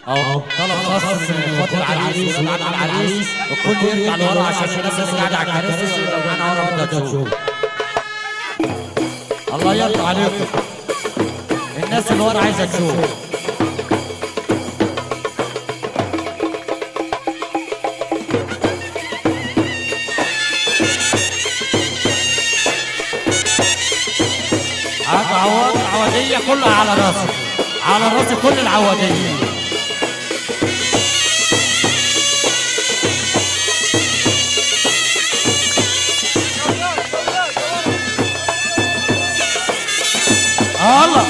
اهو طلب خاص من اخوات العريس ولاد عم العريس الكل يرجع لورا عشان الناس اللي قاعده على الكراسي لو معانا ورا بدها تشوف الله يرضى عليكم الناس اللي ورا عايزه تشوف هذا عواد العوادية كلها على راسي على راسي كل العوادية الله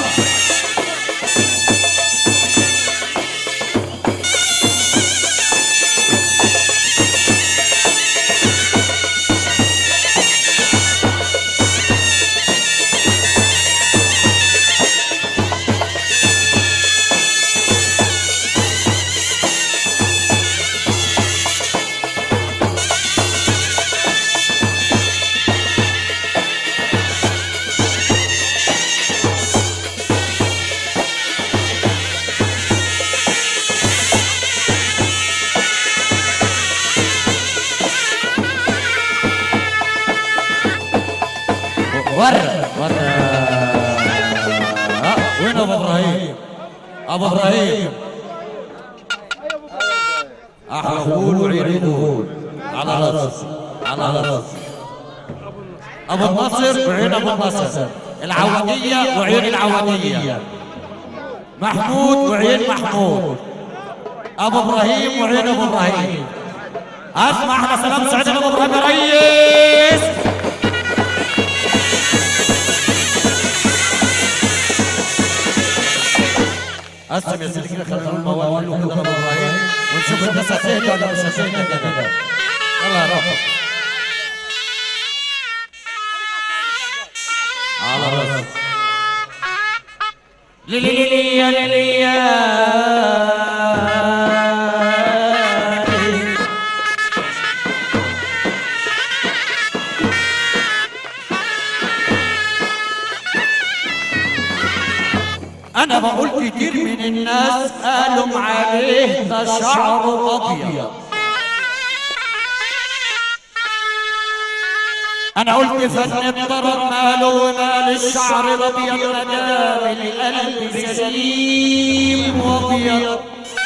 ورا ورا آه، وين ابو ابراهيم ابو ابراهيم احلى غول وعيون غول على راسي على راسي ابو النصر وعيون ابو النصر العواديه وعيون العواديه محمود وعيون محمود ابو ابراهيم وعيون ابو ابراهيم اسمع احلى سلام سعيد ابو ابراهيم يا ريس قسم يا سيدي كده خلينا الموال له كده ابو ابراهيم ونشوف الناس هتهدى ولا مش هتهدى كده يلا يا روح على راسك ليلي ليلي يا ليلي يا انا بقول كتير من الناس قالوا عليه ده شعره ابيض انا قلت فن الطرب ماله ومال الشعر الابيض مدام القلب سليم وابيض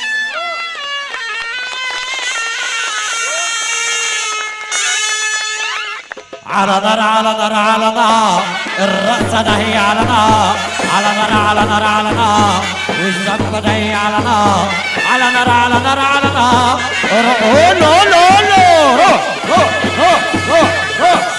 على نار على نار على نار الرقصة ده هي على نار على نار على نار على نار والزنبة ده هي على نار على نار على نار على نار قولوا قولوا قولوا روح روح روح روح روح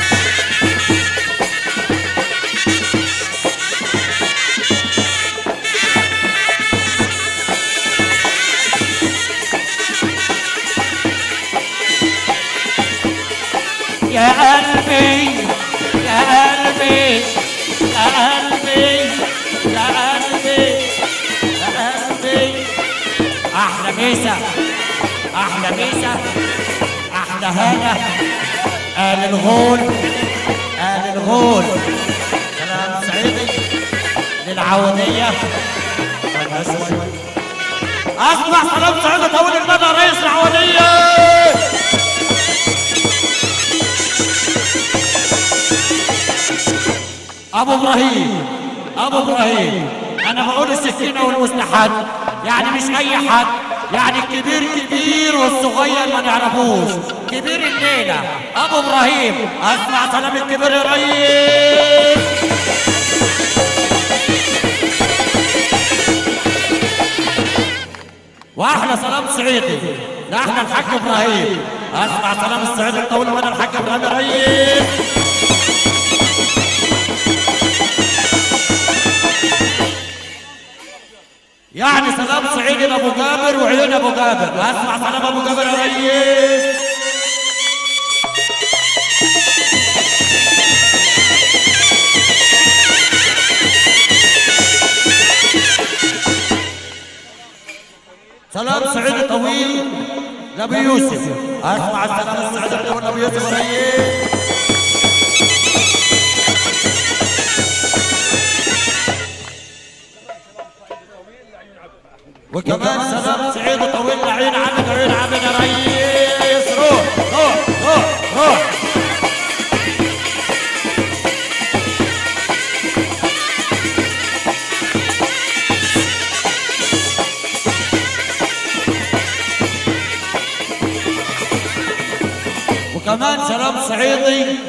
يا قلبي يا قلبي يا قلبي يا قلبي يا قلبي احلى ميسة احلى ميسة احلى هنا قال الغول قال الغول كلام سعيدي للعودية اسمع سلام سعيدي طول المدى رئيس العودية ابو ابراهيم ابو ابراهيم انا بقول السكينه والمستحد يعني مش اي حد يعني الكبير كبير والصغير ما نعرفوش كبير الليله ابو ابراهيم اسمع سلام الكبير يا ريس واحلى سلام صعيدي نحن الحاج ابراهيم اسمع سلام الصعيدي الطويل وانا الحاج ابراهيم يا ريس يعني سلام صعيدي لابو جابر وعيون ابو جابر اسمع سلام ابو جابر يا ريس سلام صعيدي طويل لابو يوسف اسمع السلام الصعيدي الطويل لابو يوسف يا ريس وكمان سلام بيضي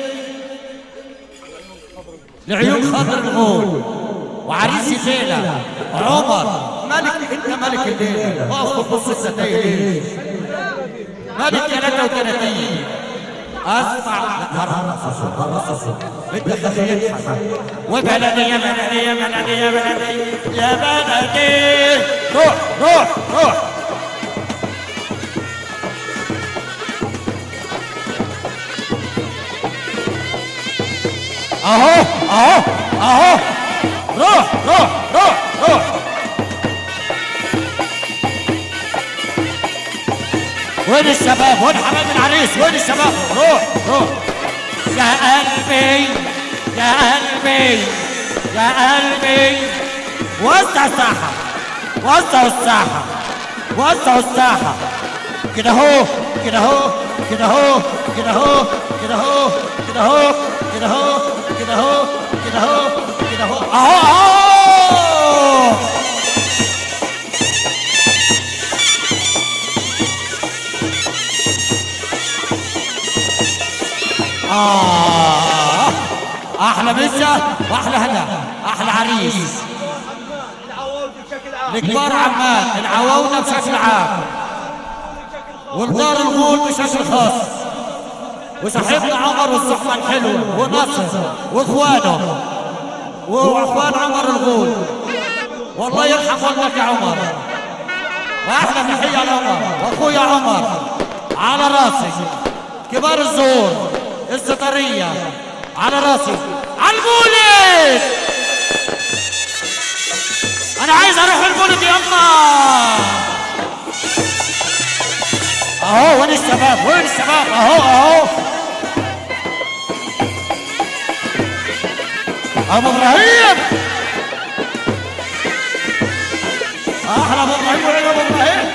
لعيون خضر الغول وعريس الليلة عمر ملك انت ملك الليلة واقف بص الستاير ملك 33 اسمع هرصصوا هرصصوا بدك يضحك وبلدي يا بلدي يا بلدي يا بلدي يا بلدي روح روح روح اهو اهو اهو روح روح روح روح وين الشباب وين حمام العريس وين الشباب روح روح يا قلبي يا قلبي يا قلبي وسع الساحة وسعوا الساحة وسعوا الساحة كده اهو كده اهو كده اهو كده اهو كده اهو كده اهو كده اهو كده اهو كده اهو كده اهو اهو اهو آه أحلى مسا وأحلى هلا أحلى عريس الكبار عمان العواونة بشكل عام والدار الغول بشكل خاص وصاحبنا عمر والصحبة الحلوة ونصر واخوانه واخوان عمر الغول والله يرحم والدك يا عمر واحلى تحية لعمر واخويا عمر على راسي كبار الزهور الزطرية على راسي على المولد انا عايز اروح المولد يلا اهو وين الشباب وين الشباب اهو اهو ابو ابراهيم احلى ابو ابراهيم وين ابو ابراهيم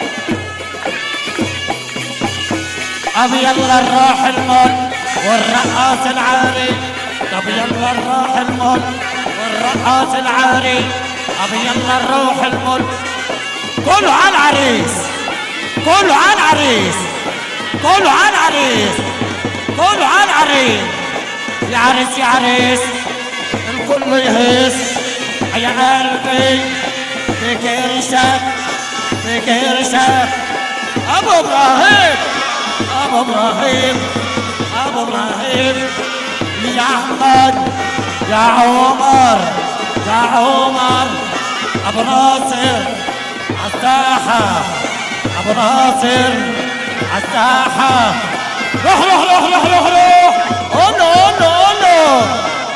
ابي يلا نروح المول والرقاص العاري طب يلا نروح المول والرقاص العاري ابي يلا نروح المول كله على العريس كله على العريس كله على العريس كله على العريس يا عريس يا عريس الكل يهيس يا قلبي بكرشك بكرشك ابو ابراهيم ابو ابراهيم ابو ابراهيم يا احمد يا عمر يا عمر ابو ناصر عالساحه ابو ناصر عالساحه روح روح روح روح روح روح قول له قول له قول له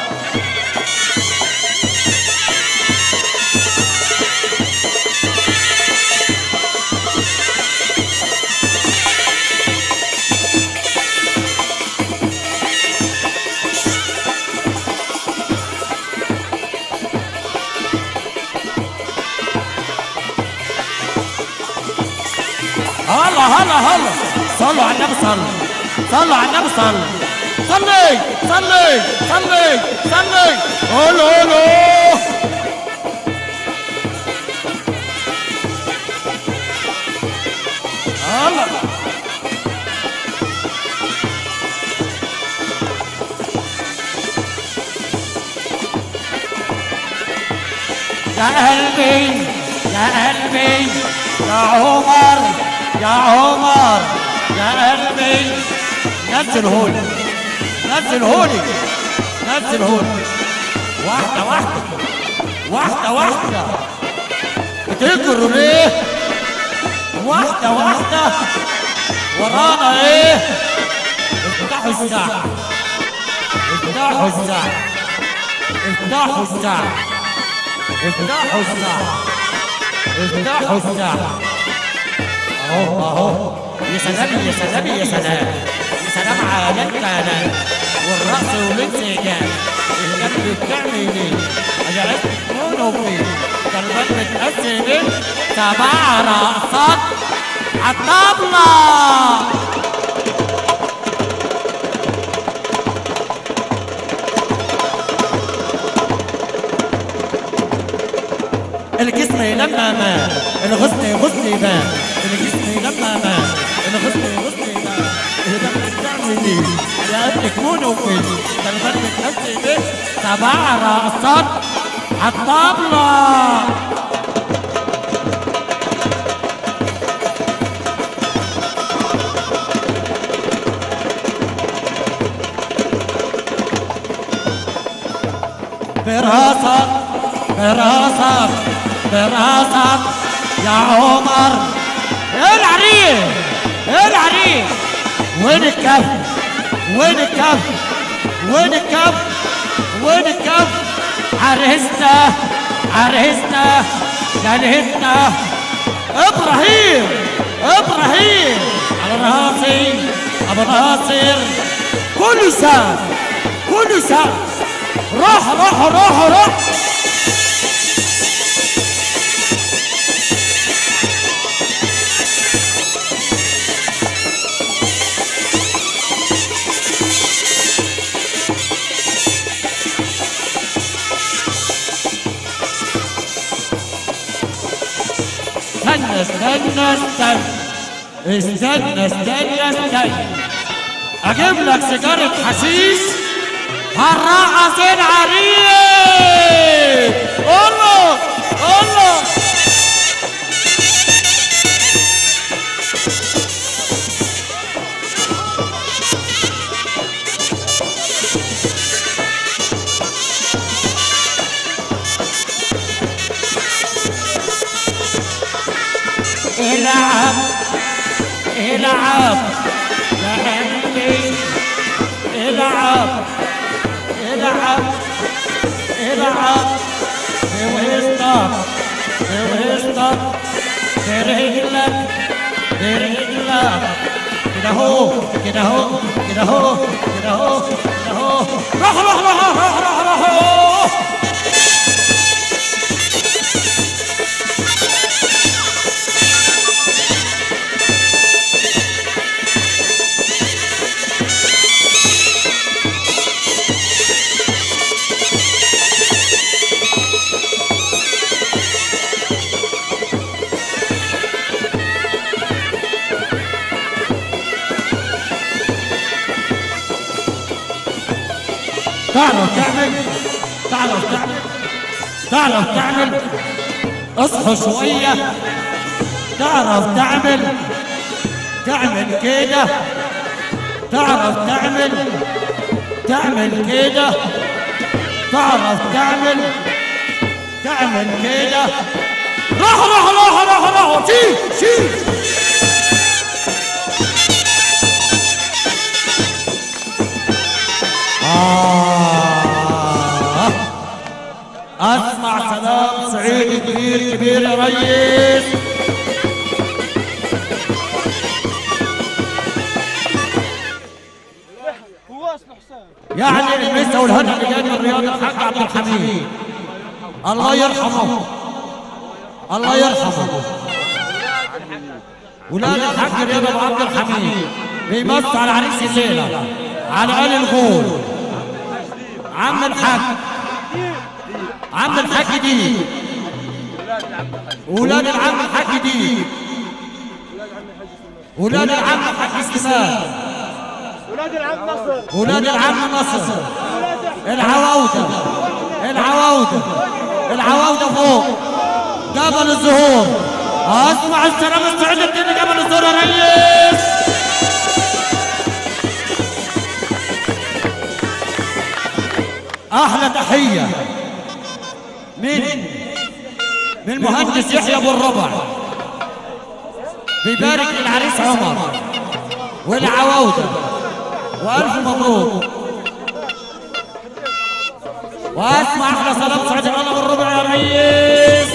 هلا هلا هلا صلوا على النبي صلوا صلوا على النبي صلوا صلي صلي صلي صلي قولوا قولوا هلا يا قلبي يا قلبي يا عمر يا عمر يا قلبي نزل هولي نزل هولي نزل هولي واحدة واحدة واحدة واحدة بتجروا ليه؟ واحدة واحدة ورانا ايه؟ افتحوا الساعة افتحوا الساعة افتحوا الساعة افتحوا الساعة افتحوا الساعة اهو اهو يا سلام يا سلام يا سلام يا سلام على الكلام والرقص والانسجام الجنب بتعمل ايه؟ عجلات تكون فيه كلمات بتقسم سبع رقصات عالطبلة الجسم لما مات الغصن غصن بان الجسم لما مات الغصن غصن بان الدم بتعمل سنين يا ابنك مونو وفين خلي بالك بتحس ايديه سبع رقصات عالطبلة براسك براسك براسك يا عمر ايه العريس ايه العريس وين الكف وين الكف وين الكف وين الكف عرسنا عرسنا ليلتنا ابراهيم ابراهيم على راسي ابو ناصر كل سنه كل سنه روح روح روح روح استنى استنى استنى استنى استنى استنى اجيب لك سيجاره حشيش هالرقص العريس قول له قول له العب العب يا قلبي العب العب العب بوسطك بوسطك برجلك برجلك كده اهو كده اهو كده اهو كده اهو كده اهو روح روح روح روح روح روح تعرف تعمل تعرف تعمل تعرف تعمل اصحى شوية تعرف تعمل تعمل كده تعرف تعمل تعمل كده تعرف تعمل تعمل كده روح روح روح روح روح شيل شيل آه أسمع سلام سعيد كبير كبير يا ريس هو اسمه حسام يعني المسا والهنا اللي جاي من رياض الحاج عبد الحميد الله يرحمه الله يرحمه ولاد الحاج رضا ابو عبد الحميد بيمس على عريس الليله على ال الغول عم الحاج عم الحاج دي ولاد العم الحاج دي ولاد العم الحاج سليمان ولاد العم نصر ولاد العم نصر العواودة العواودة العواودة فوق جبل الزهور اسمع السلام السعودي الدين جبل الزهور يا ريس احلى تحية من من المهندس يحيى ابو الربع بيبارك للعريس عمر والعواودة والف مبروك واسمع احلى سلام سعد الله بالربع يا ريس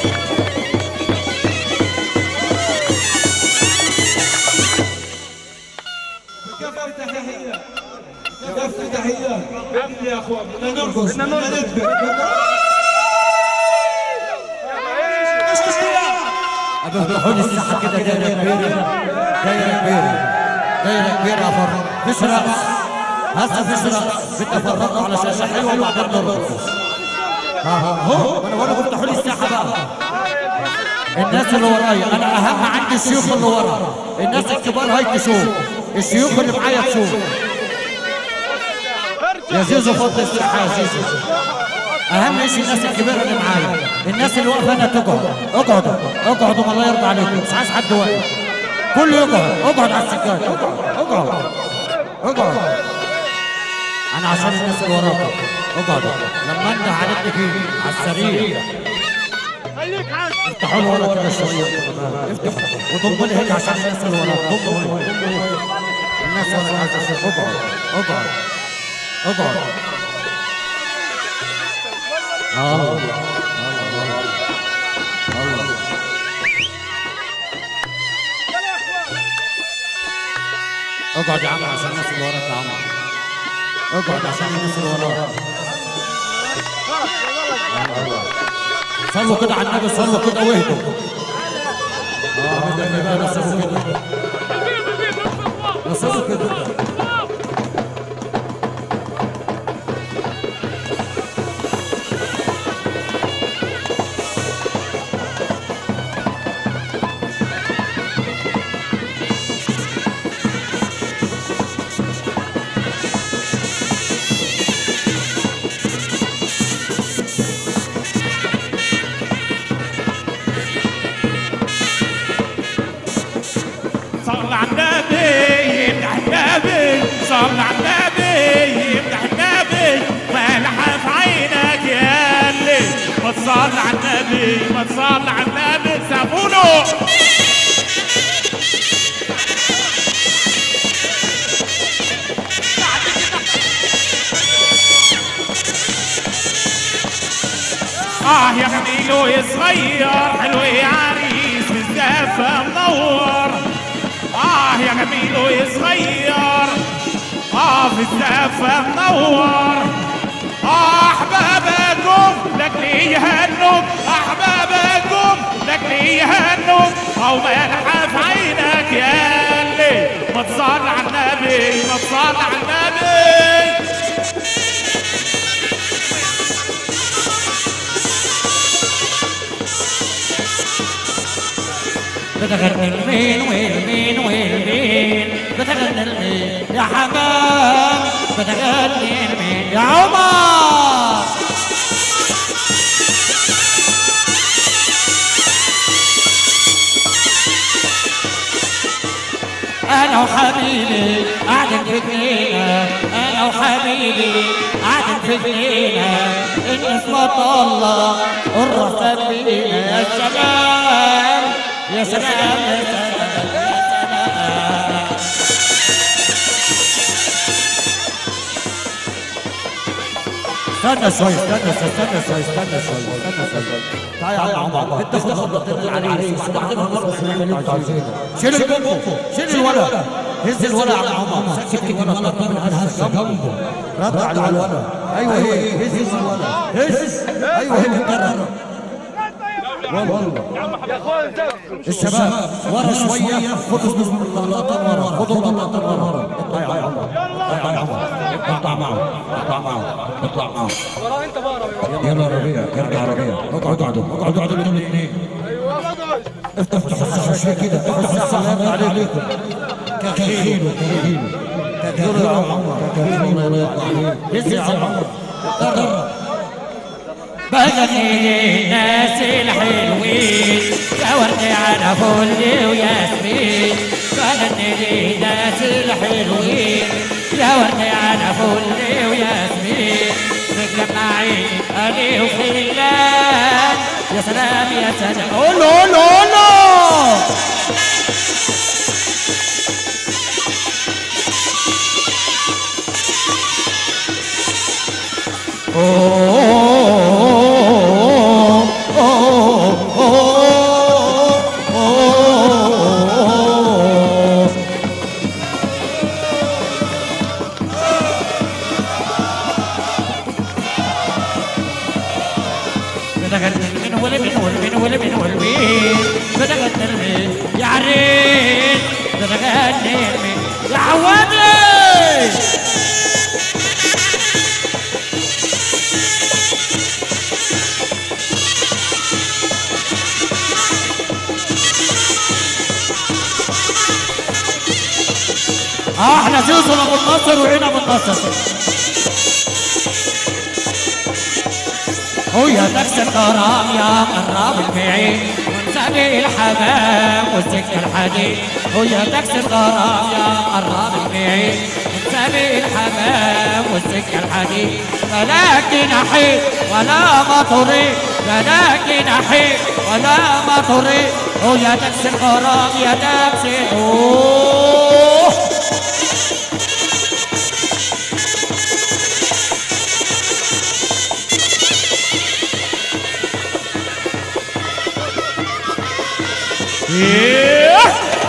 كفى تحية كفى تحية عمي يا اخوان بدنا نرقص بدنا ندبر ابي افتحوا لي الساحه كده دايره كبيره دايره كبيره دايره كبيره يا فرق فيش رقص هسه فيش رقص بدي افرقوا على شاشه حلوه وبعدين نرقص ها ها هو انا بقول لكم افتحوا لي الساحه بقى الناس اللي ورايا انا اهم عندي الشيوخ اللي ورا الناس الكبار هاي تشوف الشيوخ اللي معايا تشوف يا زيزو فضل الساحه يا زيزو اهم شيء الناس الكبيره اللي معايا الناس اللي واقفه هنا تقعد اقعدوا اقعدوا الله يرضى عليكم مش عايز حد واقف كله يقعد اقعد على السجاد اقعد اقعد اقعد انا عشان الناس اللي وراك اقعدوا لما انت عليك فيه على السرير خليك عاد افتحوا له ورا كده شويه افتحوا وضموا لي هيك عشان الناس اللي وراك ضموا هيك ضموا هيك الناس اللي عايزه تشوف اقعد اقعد اقعد الله الله اقعد يا عم عشان الناس اللي وراك يا عم اقعد عشان الناس اللي وراك صلوا كده على النبي صلوا كده واهدوا اه ده بقى نصبوا كده نصبوا كده صل على النبي يمدح النبي صل على النبي يمدح النبي مالحة في عينك يا اللي ما تصل على النبي ما تصل على النبي سابونه اه يا خليلو يا صغير حلو يا عريس بالزفة منور اه يا جميلو يا صغير اه في الزفة منور اه احبابكم لك لي يهنوك احبابكم لك لي يهنوك او ملحة في عينك يا اللي ما تصلي على النبي ما تصلي على النبي بتغني المين والمين والمين بتغني المين يا حمام بتغني المين يا عمر انا وحبيبي قاعدين في جنينه انا وحبيبي قاعدين في جنينه النسمة الله الرحمن بينا يا سلام يا سلام يا سلام يا سلام استنى شوي استنى شوي استنى شوي استنى شوي استنى شوي تعال يا عم عمر انت خد خطتين العريس وبعدين هنرقص اللي اللي انتوا عايزينه شيل الجنبه شيل الولد هز الولد يا عم عمر سكت الولد طب من هز جنبه رد على الولد ايوه هي هز هز الولد هز ايوه هي بتكرر والله يا اخوان انت الشباب ورا شويه خدوا اللقطات ورا خدوا اللقطات ورا اطلع يا عمر اطلع يا عمر اطلع معه اطلع معه اطلع معه وراه انت بقى يلا ربيع ارجع ربيع اقعدوا اقعدوا اقعدوا اقعدوا انتوا الاثنين افتحوا الشاشه كده افتحوا السلام عليكم كخيل وكرهيل كخيل يا عمر كخيل الله يرضى عليك يا عمر قرب بغني الناس الحلوين يا ورد على فل وياسمين بغني للناس الحلوين يا ورد على فل وياسمين مجمعين أنا وخلان يا سلام يا سلام قولوا قولوا قولوا يا عريس بتغني يا عوادي على زيزو ابو النصر وعين ابو النصر ويا تكسر الغرام يا قراب البعيد وانساني الحمام والسكة الحديد ويا تكسر الغرام يا قراب البعيد وانساني الحمام والسكة الحديد فلكن أحيد ولا ما تريد فلكن أحيد ولا ما تريد ويا تكسر الغرام يا تكسر أوه إيه.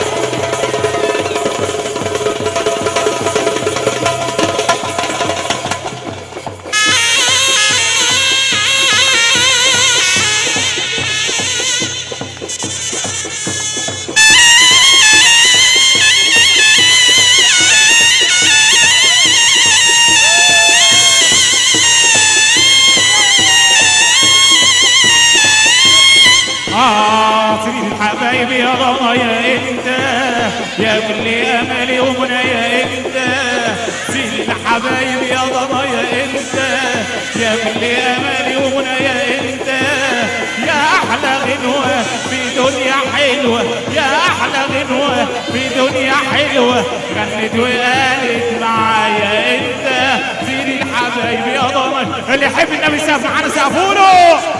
آه سيد الحبايب يا ضنايا انت يا كل املي ومنايا انت سيد الحبايب يا ضنايا انت يا كل املي ومنايا انت يا احلى غنوه في دنيا حلوه يا احلى غنوه في دنيا حلوه غنت وقالت معايا انت سيد الحبايب يا ضنايا اللي يحب النبي سقف معانا سقفوا له